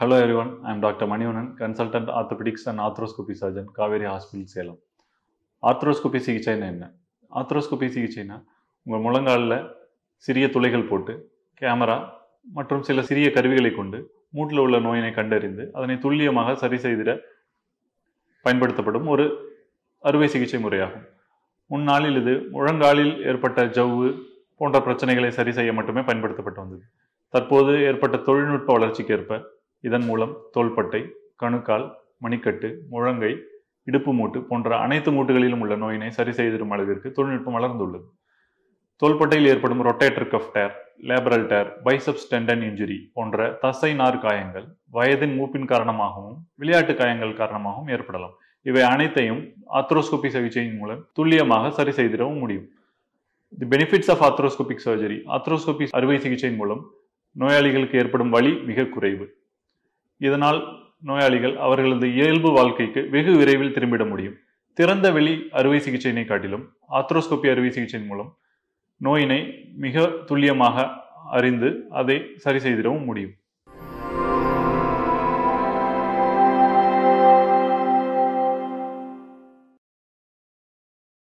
Hello everyone, I am Dr. Manivanan, consultant orthopedics and arthroscopy surgeon, Kaveri hospital Salem arthroscopy சிகிச்சைன்னா என்ன arthroscopy சிகிச்சைனா உங்கள் முழங்காலில் சிறிய துளைகள் போட்டு கேமரா மற்றும் சில சிறிய கருவிகளை கொண்டு மூட்டில் உள்ள நோயினை கண்டறிந்து அதனை துல்லியமாக சரி செய்திட பயன்படுத்தப்படும் ஒரு அறுவை சிகிச்சை முறையாகும் முன்னாளில் இது முழங்காலில் ஏற்பட்ட ஜவ்வு போன்ற பிரச்சனைகளை சரி செய்ய மட்டுமே பயன்படுத்தப்பட்டு வந்தது தற்போது ஏற்பட்ட தொழில்நுட்ப வளர்ச்சிக்கேற்ப இதன் மூலம் தோள்பட்டை கணுக்கால் மணிக்கட்டு முழங்கை இடுப்பு மூட்டு போன்ற அனைத்து மூட்டுகளிலும் உள்ள நோயினை சரி செய்திடும் அளவிற்கு தொழில்நுட்பம் வளர்ந்துள்ளது தோள்பட்டையில் ஏற்படும் rotator cuff tear labral tear biceps tendon injury போன்ற தசை நார் காயங்கள் வயதின் மூப்பின் காரணமாகவும் விளையாட்டு காயங்கள் காரணமாகவும் ஏற்படலாம் இவை அனைத்தையும் ஆத்ரோஸ்கோபி சிகிச்சையின் மூலம் துல்லியமாக சரி செய்திடவும் முடியும் the benefits of arthroscopic surgery arthroscopy அறுவை சிகிச்சையின் மூலம் நோயாளிகளுக்கு ஏற்படும் வலி மிக குறைவு இதனால் நோயாளிகள் அவர்களது இயல்பு வாழ்க்கைக்கு வெகு விரைவில் திரும்பிட முடியும் திறந்த வெளி அறுவை சிகிச்சையினை காட்டிலும் ஆத்ரோஸ்கோபி அறுவை சிகிச்சையின் மூலம் நோயினை மிக துல்லியமாக அறிந்து அதை சரி செய்திடவும் முடியும்